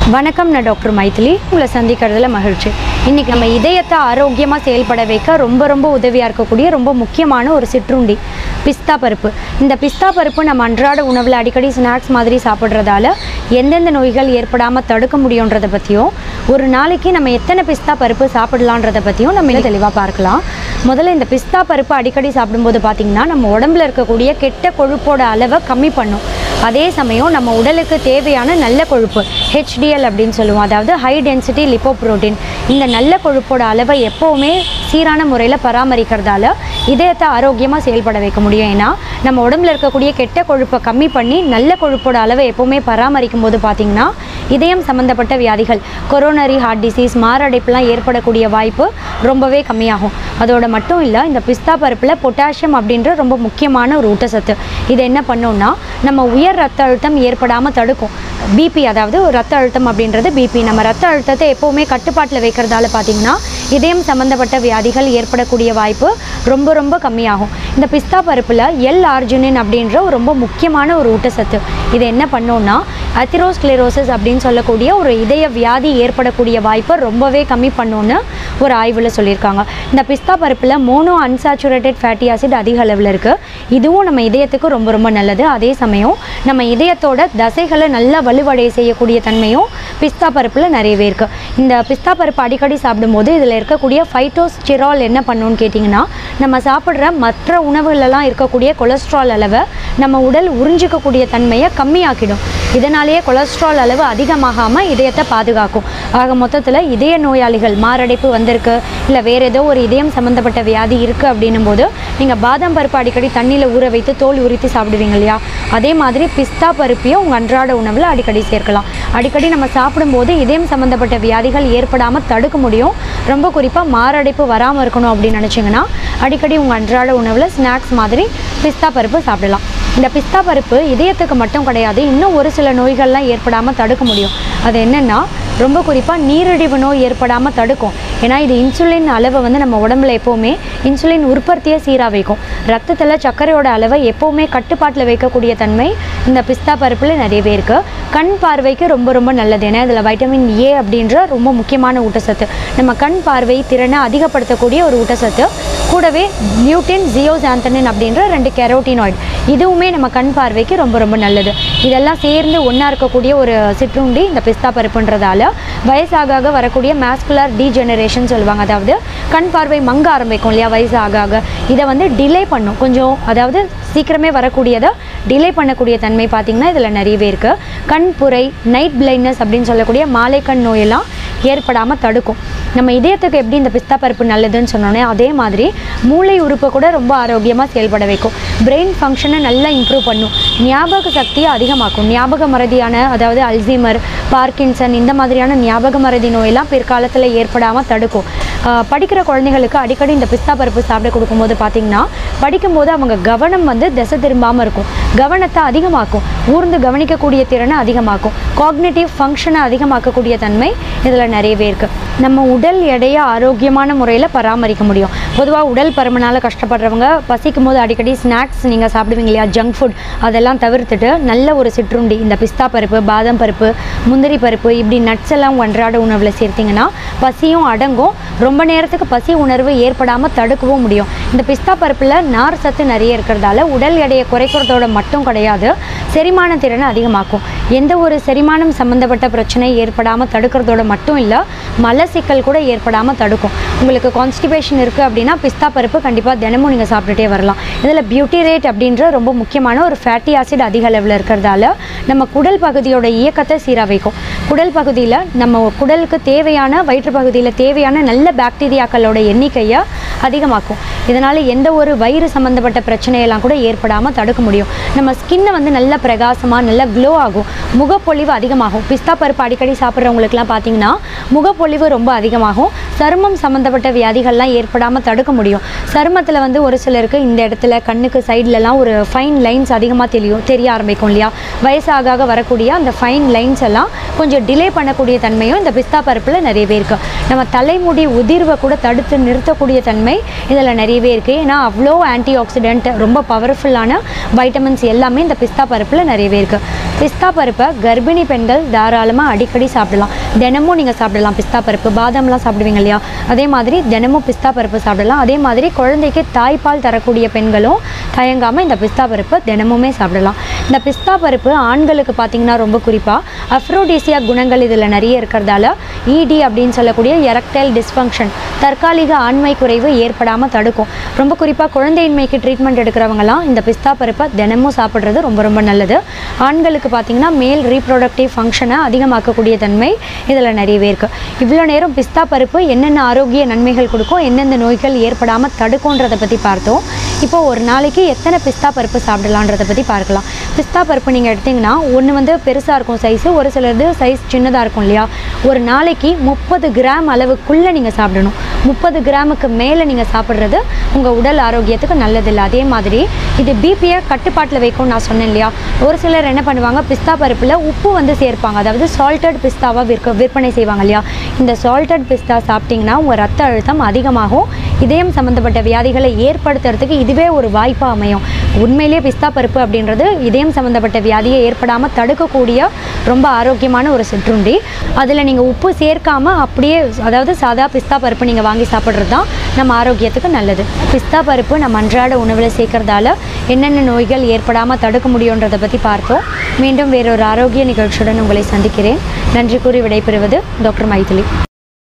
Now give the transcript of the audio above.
வணக்கம் நான் டாக்டர் மைதிலி உங்களை சந்திக்கிறதுல மகிழ்ச்சி இன்றைக்கி நம்ம இதயத்தை ஆரோக்கியமாக செயல்பட வைக்க ரொம்ப ரொம்ப உதவியாக இருக்கக்கூடிய ரொம்ப முக்கியமான ஒரு சிற்றுண்டி பிஸ்தா பருப்பு இந்த பிஸ்தா பருப்பு நம்ம அன்றாட உணவில் அடிக்கடி ஸ்நாக்ஸ் மாதிரி சாப்பிட்றதால எந்தெந்த நோய்கள் ஏற்படாமல் தடுக்க முடியுன்றதை பற்றியும் ஒரு நாளைக்கு நம்ம எத்தனை பிஸ்தா பருப்பு சாப்பிடலான்றதை பற்றியும் நம்ம இன்னும் தெளிவாக பார்க்கலாம் முதல்ல இந்த பிஸ்தா பருப்பு அடிக்கடி சாப்பிடும்போது பார்த்திங்கன்னா நம்ம உடம்புல இருக்கக்கூடிய கெட்ட கொழுப்போட அளவை கம்மி பண்ணும் அதே சமயம் நம்ம உடலுக்கு தேவையான நல்ல கொழுப்பு ஹெச்டிஎல் அப்படின்னு சொல்லுவோம் அதாவது ஹை டென்சிட்டி லிப்போப்ரோட்டீன் இந்த நல்ல கொழுப்போட அளவை எப்போவுமே சீரான முறையில் பராமரிக்கிறதால இதயத்தை ஆரோக்கியமாக செயல்பட வைக்க முடியும் ஏன்னா நம்ம உடம்புல இருக்கக்கூடிய கெட்ட கொழுப்பை கம்மி பண்ணி நல்ல கொழுப்போட அளவை எப்போவுமே பராமரிக்கும் போது பார்த்திங்கன்னா இதயம் சம்மந்தப்பட்ட வியாதிகள் கொரோனரி ஹார்ட் டிசீஸ் மாரடைப்புலாம் ஏற்படக்கூடிய வாய்ப்பு ரொம்பவே கம்மியாகும் அதோட மட்டும் இல்லை இந்த பிஸ்தா பருப்பில் பொட்டாசியம் அப்படின்ற ரொம்ப முக்கியமான ஒரு ஊட்டச்சத்து இது என்ன பண்ணோம்னா நம்ம உயர் ரத்த அழுத்தம் ஏற்படாமல் தடுக்கும் பிபி அதாவது ஒரு ரத்த அழுத்தம் அப்படின்றது பிபி நம்ம ரத்த அழுத்தத்தை எப்போவுமே கட்டுப்பாட்டில் வைக்கிறதால பார்த்திங்கன்னா இதயம் சம்மந்தப்பட்ட வியாதிகள் ஏற்படக்கூடிய வாய்ப்பு ரொம்ப ரொம்ப கம்மியாகும் இந்த பிஸ்தா பருப்பில் எல் ஆர்ஜினின் அப்படின்ற ஒரு ரொம்ப முக்கியமான ஒரு ஊட்டச்சத்து இது என்ன பண்ணோம்னா அத்திரோஸ்க்ளெரோசிஸ் அப்படின்னு சொல்லக்கூடிய ஒரு இதய வியாதி ஏற்படக்கூடிய வாய்ப்பை ரொம்பவே கம்மி பண்ணோன்னு ஒரு ஆய்வில் சொல்லியிருக்காங்க இந்த பிஸ்தா பருப்பில் மோனோ அன்சாச்சுரேட்டட் ஃபேட்டி ஆசிட் அதிக அளவில் இருக்குது இதுவும் நம்ம இதயத்துக்கு ரொம்ப ரொம்ப நல்லது அதே சமயம் நம்ம இதயத்தோட தசைகளை நல்லா வலுவடைய செய்யக்கூடிய தன்மையும் பிஸ்தா பருப்பில் நிறையவே இருக்குது இந்த பிஸ்தா பருப்பு அடிக்கடி சாப்பிடும்போது இதில் இருக்கக்கூடிய ஃபைட்டோஸ்டிரால் என்ன பண்ணுன்னு கேட்டிங்கன்னா நம்ம சாப்பிட்ற மற்ற உணவுகளெல்லாம் இருக்கக்கூடிய கொலஸ்ட்ரால் அளவை நம்ம உடல் உறிஞ்சிக்கக்கூடிய தன்மையை கம்மியாக்கிடும் இதனாலேயே கொலஸ்ட்ரால் அளவு அதிகமாகாமல் இதயத்தை பாதுகாக்கும் ஆக மொத்தத்தில் இதய நோயாளிகள் மாரடைப்பு வந்திருக்கு இல்லை வேறு ஏதோ ஒரு இதயம் சம்மந்தப்பட்ட வியாதி இருக்குது அப்படின்னும் போது நீங்கள் பாதாம் பருப்பு அடிக்கடி தண்ணியில் ஊற வைத்து தோல் உரித்து சாப்பிடுவீங்க இல்லையா அதே மாதிரி பிஸ்தா பருப்பையும் உங்கள் அன்றாட உணவில் அடிக்கடி சேர்க்கலாம் அடிக்கடி நம்ம சாப்பிடும்போது இதயம் சம்மந்தப்பட்ட வியாதிகள் ஏற்படாமல் தடுக்க முடியும் ரொம்ப குறிப்பாக மாரடைப்பு வராமல் இருக்கணும் அப்படின்னு நினச்சிங்கன்னா அடிக்கடி உங்கள் அன்றாட உணவில் ஸ்நாக்ஸ் மாதிரி பிஸ்தா பருப்பு சாப்பிடலாம் இந்த பிஸ்தா பருப்பு இதயத்துக்கு மட்டும் கிடையாது இன்னும் ஒரு சில நோய்கள்லாம் ஏற்படாமல் தடுக்க முடியும் அது என்னென்னா ரொம்ப குறிப்பாக நீரிழிவு நோய் ஏற்படாமல் தடுக்கும் ஏன்னா இது இன்சுலின் அளவை வந்து நம்ம உடம்புல எப்போவுமே இன்சுலின் உற்பத்தியை சீராக வைக்கும் ரத்தத்தில் சர்க்கரையோட அளவை எப்போவுமே கட்டுப்பாட்டில் வைக்கக்கூடிய தன்மை இந்த பிஸ்தா பருப்பில் நிறையவே இருக்குது கண் பார்வைக்கு ரொம்ப ரொம்ப நல்லது ஏன்னா இதில் வைட்டமின் ஏ அப்படின்ற ரொம்ப முக்கியமான ஊட்டச்சத்து நம்ம கண் பார்வை திறனை அதிகப்படுத்தக்கூடிய ஒரு ஊட்டச்சத்து கூடவே நியூட்டின் ஜியோசாந்தனின் அப்படின்ற ரெண்டு கெரோட்டினாய்டு இதுவுமே நம்ம கண் பார்வைக்கு ரொம்ப ரொம்ப நல்லது இதெல்லாம் சேர்ந்து ஒன்றா இருக்கக்கூடிய ஒரு சிற்றுண்டி இந்த பிஸ்தா பருப்புன்றதால வயசாக ஆக வரக்கூடிய மேஸ்குலர் டீஜெனரேஷன் சொல்லுவாங்க அதாவது கண் பார்வை மங்க ஆரம்பிக்கும் இல்லையா வயசு ஆக ஆக இதை வந்து டிலே பண்ணும் கொஞ்சம் அதாவது சீக்கிரமே வரக்கூடியதை டிலே பண்ணக்கூடிய தன்மை பார்த்திங்கன்னா இதில் நிறையவே இருக்குது கண் புரை நைட் பிளைண்ட்னஸ் அப்படின்னு சொல்லக்கூடிய மாலை கண் நோயெல்லாம் ஏற்படாமல் தடுக்கும் நம்ம இதயத்துக்கு எப்படி இந்த பிஸ்தா பருப்பு நல்லதுன்னு சொன்னோன்னே அதே மாதிரி மூளை உறுப்பை கூட ரொம்ப ஆரோக்கியமாக செயல்பட வைக்கும் பிரெயின் ஃபங்க்ஷனை நல்லா இம்ப்ரூவ் பண்ணும் ஞாபக சக்தியை அதிகமாக்கும் ஞாபக மறதியான அதாவது அல்சீமர் பார்க்கின்சன் இந்த மாதிரியான ஞாபக மறதி நோயெல்லாம் பிற்காலத்தில் ஏற்படாமல் தடுக்கும் ஆஹ் படிக்கிற குழந்தைகளுக்கு அடிக்கடி இந்த பிஸ்தா பருப்பு சாப்பிட கொடுக்கும்போது பார்த்திங்கன்னா படிக்கும்போது அவங்க கவனம் வந்து திசை திரும்பாமல் இருக்கும் கவனத்தை அதிகமாக்கும் ஊர்ந்து கவனிக்கக்கூடிய திறனை அதிகமாக்கும் காக்னேட்டிவ் ஃபங்க்ஷனை அதிகமாக்கக்கூடிய தன்மை இதில் நிறையவே இருக்குது நம்ம உடல் எடையை ஆரோக்கியமான முறையில் பராமரிக்க முடியும் பொதுவாக உடல் பருமனால் கஷ்டப்படுறவங்க பசிக்கும் போது அடிக்கடி ஸ்நாக்ஸ் நீங்கள் சாப்பிடுவீங்க இல்லையா ஜங்க் ஃபுட் அதெல்லாம் தவிர்த்துட்டு நல்ல ஒரு சிற்றுண்டி இந்த பிஸ்தா பருப்பு பாதாம் பருப்பு முந்திரி பருப்பு இப்படி நட்ஸ் எல்லாம் உங்க அன்றாட உணவில் சேர்த்திங்கன்னா பசியும் அடங்கும் ரொம்ப நேரத்துக்கு பசி உணர்வு ஏற்படாமல் தடுக்கவும் முடியும் இந்த பிஸ்தா பருப்பில் நார் சத்து நிறைய இருக்கிறதால உடல் எடையை குறைக்கிறதோட மட்டும் கிடையாது செரிமான திறனை அதிகமாக்கும் எந்த ஒரு செரிமானம் சம்மந்தப்பட்ட பிரச்சனை ஏற்படாமல் தடுக்கிறதோட மட்டும் இல்லை மலச்சிக்கல் கூட ஏற்படாமல் தடுக்கும் உங்களுக்கு கான்ஸ்டிபேஷன் இருக்குது அப்படின்னா பிஸ்தா பருப்பு கண்டிப்பாக தினமும் நீங்கள் சாப்பிட்டுட்டே வரலாம் இதில் பியூட்டிரேட் அப்படின்ற ரொம்ப முக்கியமான ஒரு ஃபேட்டி ஆசிட் அதிக அளவில் இருக்கிறதால நம்ம குடல் பகுதியோட இயக்கத்தை சீராக வைக்கும் குடல் பகுதியில் நம்ம குடலுக்கு தேவையான வயிற்று பகுதியில் தேவையான நல்ல பாக்டீரியாக்களோட எண்ணிக்கையை அதிகமாக்கும் இதனால் எந்த ஒரு வயிறு சம்மந்தப்பட்ட பிரச்சனையெல்லாம் கூட ஏற்படாமல் தடுக்க முடியும் நம்ம ஸ்கின்னை வந்து நல்ல பிரகாசமாக நல்ல க்ளோ ஆகும் முகப்பொலிவு அதிகமாகும் பிஸ்தா பருப்பு அடிக்கடி சாப்பிட்றவங்களுக்குலாம் பார்த்தீங்கன்னா முகப்பொலிவு ரொம்ப அதிகமாகும் சருமம் சம்மந்தப்பட்ட வியாதிகள்லாம் ஏற்படாமல் தடுக்க முடியும் சருமத்தில் வந்து ஒரு சிலருக்கு இந்த இடத்துல கண்ணுக்கு சைட்லலாம் ஒரு ஃபைன் லைன்ஸ் அதிகமாக தெரியும் தெரிய ஆரம்பிக்கும் இல்லையா வயசாக ஆக வரக்கூடிய அந்த ஃபைன் லைன்ஸ் எல்லாம் கொஞ்சம் டிலே பண்ணக்கூடிய தன்மையும் இந்த பிஸ்தா பருப்பில் நிறையவே இருக்குது நம்ம தலைமுடி உதிர்வை கூட தடுத்து நிறுத்தக்கூடிய தன்மை இதில் நிறையவே இருக்குது ஏன்னா அவ்வளோ ஆன்டி ஆக்சிடென்ட் ரொம்ப பவர்ஃபுல்லான வைட்டமின்ஸ் எல்லாமே இந்த பிஸ்தா பருப்பில் நிறையவே இருக்குது பிஸ்தா பருப்பை கர்ப்பிணி பெண்கள் தாராளமாக அடிக்கடி சாப்பிடலாம் தினமும் நீங்கள் சாப்பிடலாம் பிஸ்தா பருப்பு பாதாம்லாம் சாப்பிடுவீங்க இல்லையா அதே மாதிரி தினமும் பிஸ்தா பருப்பு சாப்பிடலாம் அதே மாதிரி குழந்தைக்கு தாய்ப்பால் தரக்கூடிய பெண்களும் தயங்காமல் இந்த பிஸ்தா பருப்பு தினமுமே சாப்பிடலாம் இந்த பிஸ்தா பருப்பு ஆண்களுக்கு பார்த்தீங்கன்னா ரொம்ப குறிப்பாக அஃப்ரோடீசியா குணங்கள் இதில் நிறைய இருக்கிறதால இடி அப்படின்னு சொல்லக்கூடிய எரக்டைல் டிஸ்ஃபங்க்ஷன் தற்காலிக ஆண்மை குறைவு ஏற்படாமல் தடுக்கும் ரொம்ப குறிப்பாக குழந்தையின்மைக்கு ட்ரீட்மெண்ட் எடுக்கிறவங்கலாம் இந்த பிஸ்தா பருப்பை தினமும் சாப்பிட்றது ரொம்ப ரொம்ப நல்லது ஆண்களுக்கு பார்த்தீங்கன்னா மேல் ரீப்ரொடக்டிவ் ஃபங்க்ஷனை அதிகமாக்கக்கூடிய தன்மை இதில் நிறையவே இருக்குது இவ்வளோ நேரம் பிஸ்தா பருப்பு என்னென்ன ஆரோக்கிய நன்மைகள் கொடுக்கும் எந்தெந்த நோய்கள் ஏற்படாமல் தடுக்கும்ன்றதை பற்றி பார்த்தோம் இப்போ ஒரு நாளைக்கு எத்தனை பிஸ்தா பருப்பு சாப்பிடலான்றதை பற்றி பார்க்கலாம் பிஸ்தா பருப்பு நீங்கள் எடுத்தீங்கன்னா ஒன்று வந்து பெருசாக இருக்கும் சைஸு ஒரு சிலது சைஸ் சின்னதாக இருக்கும் இல்லையா ஒரு நாளைக்கு முப்பது கிராம் அளவுக்குள்ளே நீங்கள் சாப்பிடணும் முப்பது கிராமுக்கு மேலே நீங்கள் சாப்பிட்றது உங்கள் உடல் ஆரோக்கியத்துக்கு நல்லதில்லை அதே மாதிரி இது பிபியை கட்டுப்பாட்டில் வைக்கும்னு நான் சொன்னேன் இல்லையா ஒரு சிலர் என்ன பண்ணுவாங்க பிஸ்தா பருப்பில் உப்பு வந்து சேர்ப்பாங்க அதாவது சால்டட் பிஸ்தாவாக விற்க விற்பனை செய்வாங்க இல்லையா இந்த சால்டட் பிஸ்தா சாப்பிட்டிங்கன்னா உங்கள் ரத்த அழுத்தம் அதிகமாகும் இதயம் சம்மந்தப்பட்ட வியாதிகளை ஏற்படுத்துறதுக்கு இதுவே ஒரு வாய்ப்பாக அமையும் உண்மையிலேயே பிஸ்தா பருப்பு அப்படின்றது இதயம் சம்மந்தப்பட்ட வியாதியை ஏற்படாமல் தடுக்கக்கூடிய ரொம்ப ஆரோக்கியமான ஒரு சிற்றுண்டி அதில் நீங்கள் உப்பு சேர்க்காம அப்படியே அதாவது சாதா பிஸ்தா பருப்பு நீங்கள் வாங்கி சாப்பிட்றது தான் நம்ம ஆரோக்கியத்துக்கு நல்லது பிஸ்தா பருப்பு நம்ம அன்றாட உணவில் சேர்க்கறதால என்னென்ன நோய்கள் ஏற்படாமல் தடுக்க முடியுன்றதை பற்றி பார்த்தோம் மீண்டும் வேறொரு ஆரோக்கிய நிகழ்ச்சியுடன் உங்களை சந்திக்கிறேன் நன்றி கூறி விடைபெறுவது டாக்டர் மைதிலி